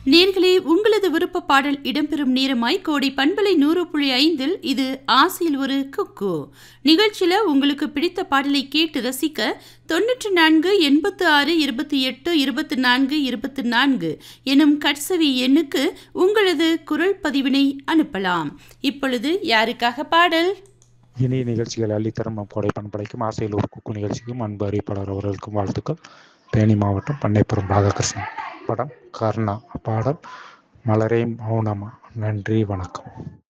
நேர்களே உங்களது விருப்ப பாடல் இடம்பெறும் நேரமாய் கோடி பண்பலை நூறு புள்ளி ஐந்தில் இது ஆசையில் ஒரு குக்கு நிகழ்ச்சியில் உங்களுக்கு பிடித்த பாடலை கேட்டு ரசிக்க தொண்ணூற்றி நான்கு எண்பத்து ஆறு இருபத்தி எட்டு இருபத்தி நான்கு இருபத்தி நான்கு எனும் கட்சவி எண்ணுக்கு உங்களது குரல் பதிவினை அனுப்பலாம் இப்பொழுது யாருக்காக பாடல் இனிய நிகழ்ச்சிகள் அள்ளித்தரும் நம் கோடை பண்படைக்கும் ஆசையில் ஒரு குக்கு நிகழ்ச்சிக்கும் அன்பு அறிவிப்பாளர் அவர்களுக்கும் வாழ்த்துக்கள் தேனி மாவட்டம் பண்ணைப்புறம் ராதாகிருஷ்ணன் படம் கர்ணா பாடல் மலரே மௌனமா நன்றி வணக்கம்